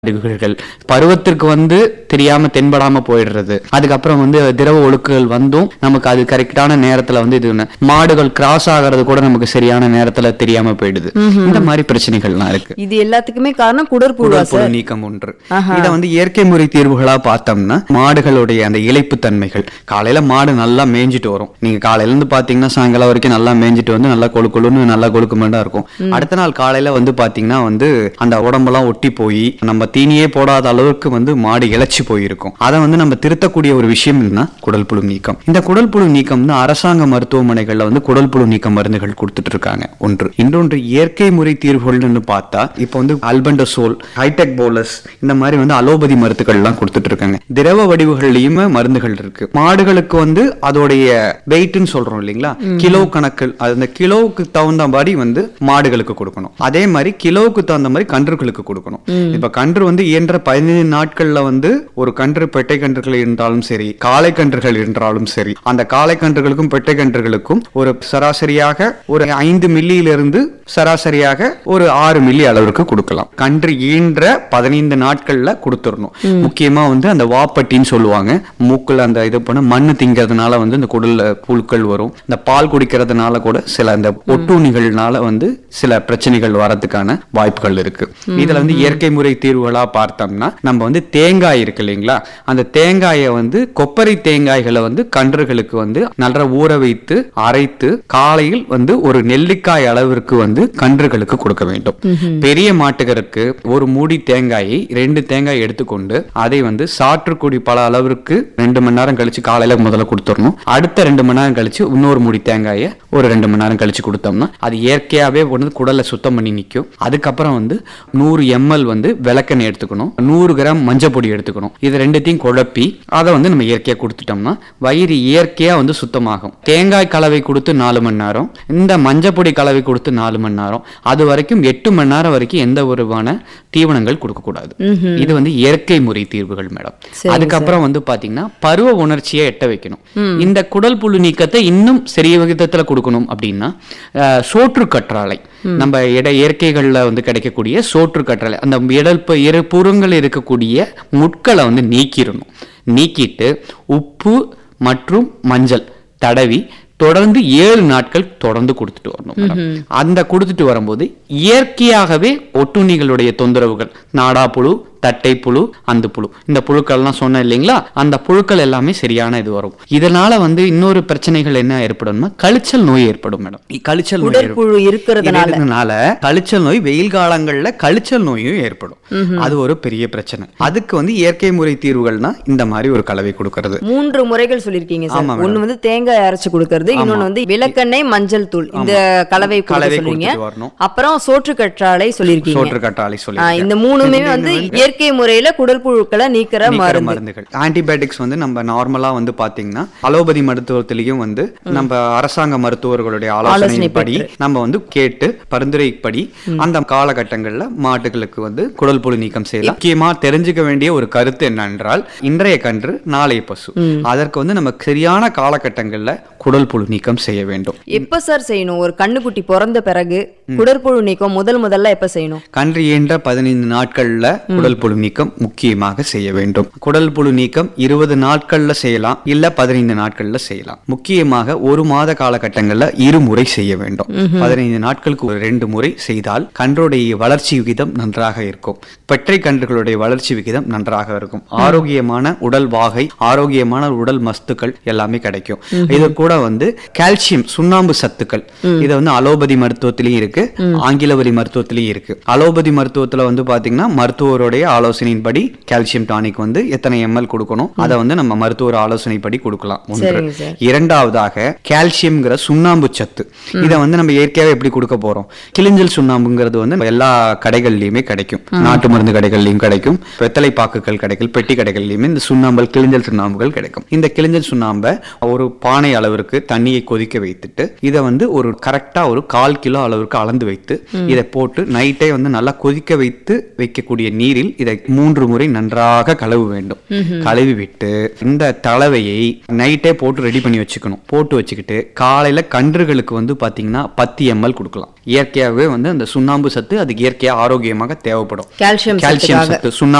அறிகுறிகள் பருவத்திற்கு வந்து தெரியாம தென்படாம போயிடுறது அதுக்கப்புறம் வந்து திரவ ஒழுக்குகள் வந்தும் நமக்கு அது கரெக்டான நேரத்துல வந்து இது ஒண்ணு. மாடுகள் கிராஸ் ஆகிறது கூட நமக்கு சரியான நேரத்துல தெரியாம போயிடுது இந்த மாதிரி பிரச்சனைகள்லாம் இருக்கு இது எல்லாத்துக்குமே காரணம் குடற்புழுவா குடற்புழு சார் நீக்கம் ஒன்று இத வந்து இயற்கை முறை தீர்வுகளா பார்த்தோம்னா மாடுகளுடைய அந்த இளைப்பு தன்மைகள் காலையில மாடு நல்லா மேய்ஞ்சிட்டு வரும் நீங்க காலையில இருந்து பாத்தீங்கன்னா சாயங்காலம் வரைக்கும் நல்லா மேய்ஞ்சிட்டு வந்து நல்லா கொழு கொழுன்னு நல்லா கொழுக்குமெண்டா இருக்கும் அடுத்த நாள் காலையில வந்து பாத்தீங்கன்னா வந்து அந்த உடம்பெல்லாம் ஒட்டி போய் நம்ம தீனியே போடாத அளவுக்கு வந்து மாடு இழைச்சி போயிருக்கும் அதை வந்து நம்ம திருத்தக்கூடிய ஒரு விஷயம் என்னன்னா குடல் புழு நீக்கம் இந்த குடல் புழு நீக்கம் வந்து அரசாங்க மருத்துவமனைகள்ல வந்து குடல் புழு நீக்க மருந்துகள் கொடுத்துட்டு இருக்காங்க ஒன்று இன்னொன்று இயற்கை முறை தீர்வுகள்னு பார்த்தா இப்போ வந்து அல்பண்டசோல் ஹைடெக் போலஸ் இந்த மாதிரி வந்து அலோபதி மருந்துகள் எல்லாம் கொடுத்துட்டு இருக்காங்க திரவ வடிவுகள்லயுமே மருந்துகள் இருக்கு மாடுகளுக்கு வந்து அதோடைய வெயிட்னு சொல்றோம் இல்லைங்களா கிலோ கணக்கில் அது அந்த கிலோவுக்கு தகுந்த மாதிரி வந்து மாடுகளுக்கு கொடுக்கணும் அதே மாதிரி கிலோவுக்கு தகுந்த மாதிரி கன்றுகளுக்கு கொடுக்கணும் இப்ப கன்று வந்து இயன்ற பதினைந்து நாட்கள்ல வந்து ஒரு கன்று பெட்டை கன்றுகள் இருந்தாலும் சரி காளை கன்றுகள் என்றாலும் சரி அந்த காளை கன்றுகளுக்கும் பெட்டை கன்றுகளுக்கும் ஒரு சராசரியாக ஒரு ஐந்து மில்லியிலிருந்து சராசரியாக ஒரு ஆறு மில்லி அளவிற்கு கொடுக்கலாம் கன்று ஈன்ற பதினைந்து நாட்கள்ல கொடுத்துடணும் முக்கியமா வந்து அந்த வாப்பட்டின்னு சொல்லுவாங்க மூக்குல அந்த இது பண்ண மண்ணு திங்கிறதுனால வந்து இந்த குடல்ல புழுக்கள் வரும் இந்த பால் குடிக்கிறதுனால கூட சில அந்த ஒட்டுண்ணிகள்னால வந்து சில பிரச்சனைகள் வரதுக்கான வாய்ப்புகள் இருக்கு இதுல வந்து இயற்கை முறை தீர்வுகளா பார்த்தோம்னா நம்ம வந்து தேங்காய் இருக்கு இல்லைங்களா அந்த தேங்காயை வந்து கொப்பரை தேங்காய்களை வந்து கன்றுகளுக்கு வந்து நல்லா ஊற வைத்து அரைத்து காலையில் வந்து ஒரு நெல்லிக்காய் அளவிற்கு வந்து கன்றுகளுக்கு கொடுக்க வேண்டும் பெரிய மாட்டுகருக்கு ஒரு மூடி தேங்காயை ரெண்டு தேங்காய் எடுத்துக்கொண்டு அதை வந்து சாற்றுக்குடி பல அளவிற்கு ரெண்டு மணி நேரம் கழிச்சு காலையில முதல்ல கொடுத்துடணும் அடுத்த ரெண்டு மணி நேரம் கழிச்சு இன்னொரு மூடி தேங்காயை ஒரு ரெண்டு மணி நேரம் கழிச்சு கொடுத்தோம்னா அது இயற்கையாவே வந்து குடலை சுத்தம் பண்ணி நிற்கும் அதுக்கப்புறம் வந்து நூறு எம்எல் வந்து விளக்கெண்ணெய் எடுத்துக்கணும் நூறு கிராம் மஞ்சள் பொடி எடுத்துக்கணும் இது ரெண்டுத்தையும் குழப்பி அதை வந்து நம்ம இயற்கையா கொடுத்துட்டோம்னா வயிறு இயற்கையா வந்து சுத்தமாகும் தேங்காய் கலவை கொடுத்து நாலு மணி நேரம் இந்த மஞ்சள் பொடி கலவை கொடுத்து நாலு மணி நேரம் அது வரைக்கும் எட்டு மணி நேரம் வரைக்கும் எந்த ஒருவான தீவனங்கள் கொடுக்க கூடாது இது வந்து இயற்கை முறை தீர்வுகள் மேடம் சரிங்க அதுக்கப்புறம் வந்து பாத்தீங்கன்னா பருவ உணர்ச்சியை எட்ட வைக்கணும் இந்த குடல் புழு நீக்கத்தை இன்னும் சரிய விகிதத்துல கொடுக்கணும் அப்படின்னா அஹ், சோற்று கற்றாழை நம்ம இட இயற்கைகள்ல வந்து கிடைக்கக்கூடிய சோற்று கற்றாழை அந்த இடல் ப- இரு புறங்கள் இருக்கக்கூடிய முட்களை வந்து நீக்கிடணும் நீக்கிட்டு உப்பு மற்றும் மஞ்சள் தடவி தொடர்ந்து ஏழு நாட்கள் தொடர்ந்து கொடுத்துட்டு வரணும் மேடம். அந்த கொடுத்துட்டு வரும்போது இயற்கையாகவே ஒட்டுண்ணிகளுடைய தொந்தரவுகள் நாடா புழு தட்டை புழு அந்த புழு இந்த புழுக்கள்லாம் சொன்னேன் இல்லைங்களா அந்த புழுக்கள் எல்லாமே சரியான இது வரும் இதனால வந்து இன்னொரு பிரச்சனைகள் என்ன ஏற்படும்னா கழிச்சல் நோய் ஏற்படும் மேடம் கழிச்சல் நோய் ஏற்படும். உடற்புழு இருக்கிறதுனால இருக்கிறதுனால கழிச்சல் நோய் வெயில் காலங்கள்ல கழிச்சல் நோயும் ஏற்படும் அது ஒரு பெரிய பிரச்சனை அதுக்கு வந்து இயற்கை முறை தீர்வுகள்னா இந்த மாதிரி ஒரு கலவை கொடுக்கறது மூன்று முறைகள் சொல்லிருக்கீங்க சார் ஆமா, ஒண்ணு வந்து தேங்காய் அரைச்சு கொடுக்கறது இன்னொன்னு வந்து விளக்கெண்ணெய் மஞ்சள் தூள் இந்த கலவை கொடுக்க கலவை சொல்றீங்க கொடுத்துட்டு வரணும். அப்புறம் சோற்று கற்றாழை சொல்லிருக்கீங்க சோற்று கட்டாளி சொல்லி ஆ, இந்த மூணுமே வந்து இயற்கை முறையில குடல் புழுக்களை நீக்கிற நீக்கிற மருந்து மருந்துகள் ஆன்டிபயோட்டிக்ஸ் வந்து நம்ம நார்மலா வந்து பாத்தீங்கன்னா அலோபதி மருத்துவத்திலையும் வந்து நம்ம அரசாங்க மருத்துவர்களுடைய ஆலோசனைப்படி நம்ம வந்து கேட்டு பரிந்துரைப்படி அந்த காலகட்டங்கள்ல மாட்டுகளுக்கு வந்து குடல் புழு நீக்கம் செய்யலாம் முக்கியமா தெரிஞ்சுக்க வேண்டிய ஒரு கருத்து என்னென்றால் இன்றைய கன்று நாளைய பசு அதற்கு வந்து நம்ம சரியான காலகட்டங்கள்ல குடல் புழு நீக்கம் செய்ய வேண்டும் எப்ப சார் செய்யணும் ஒரு கண்ணுக்குட்டி பிறந்த பிறகு குடற்புழு நீக்கம் முதல் முதல்ல எப்ப செய்யணும் கன்று ஈன்ற பதினைந்து நாட்கள்ல குடல் புழு நீக்கம் முக்கியமாக செய்ய வேண்டும் குடல் புழு நீக்கம் இருபது நாட்கள்ல செய்யலாம் இல்ல பதினைந்து நாட்கள்ல செய்யலாம் முக்கியமாக ஒரு மாத காலகட்டங்கள்ல இருமுறை செய்ய வேண்டும் பதினைந்து நாட்களுக்கு ஒரு ரெண்டு முறை செய்தால் கன்றுடைய வளர்ச்சி விகிதம் நன்றாக இருக்கும் பெற்றை கன்றுகளுடைய வளர்ச்சி விகிதம் நன்றாக இருக்கும் ஆரோக்கியமான உடல் வாகை ஆரோக்கியமான உடல் மஸ்துக்கள் எல்லாமே கிடைக்கும் இது கூட வந்து கால்சியம் சுண்ணாம்பு சத்துக்கள் இது வந்து அலோபதி மருத்துவத்திலையும் இருக்கு ஆங்கில வழி மருத்துவத்திலையும் இருக்கு அலோபதி மருத்துவத்துல வந்து பாத்தீங்கன்னா மருத்துவருடைய ஆலோசனையின்படி கால்சியம் டானிக் வந்து எத்தனை எம்எல் கொடுக்கணும் அதை வந்து நம்ம மருத்துவர் ஆலோசனைப்படி கொடுக்கலாம் ஒன்று சரிங்க சார் இரண்டாவதாக கால்சியம்ங்கிற சுண்ணாம்பு சத்து இதை வந்து நம்ம இயற்கையாவே எப்படி கொடுக்க போறோம் கிளிஞ்சல் சுண்ணாம்புங்கிறது வந்து எல்லா கடைகள்லயுமே கிடைக்கும் நாட்டு மருந்து கடைகள்லயும் கிடைக்கும் வெத்தலை பாக்குகள் கிடைக்கும் பெட்டி கடைகள்லயுமே இந்த சுண்ணாம்பல் கிளிஞ்சல் சுண்ணாம்புகள் கிடைக்கும் இந்த கிளிஞ்சல் சுண்ணாம்பை ஒரு பானை அளவிற்கு அளவிற்கு தண்ணியை கொதிக்க வைத்துட்டு இதை வந்து ஒரு கரெக்டா ஒரு கால் கிலோ அளவிற்கு அளந்து வைத்து இதை போட்டு நைட்டே வந்து நல்லா கொதிக்க வைத்து வைக்கக்கூடிய நீரில் இதை மூன்று முறை நன்றாக கழுவ வேண்டும் கழுவி விட்டு இந்த தளவையை நைட்டே போட்டு ரெடி பண்ணி வச்சுக்கணும் போட்டு வச்சுக்கிட்டு காலையில கன்றுகளுக்கு வந்து பாத்தீங்கன்னா பத்து எம்எல் கொடுக்கலாம் இயற்கையாகவே வந்து அந்த சுண்ணாம்பு சத்து அதுக்கு இயற்கையா ஆரோக்கியமாக தேவைப்படும் கால்சியம் கால்சியம் சத்துக்காக சத்து சுண்ணாம்பு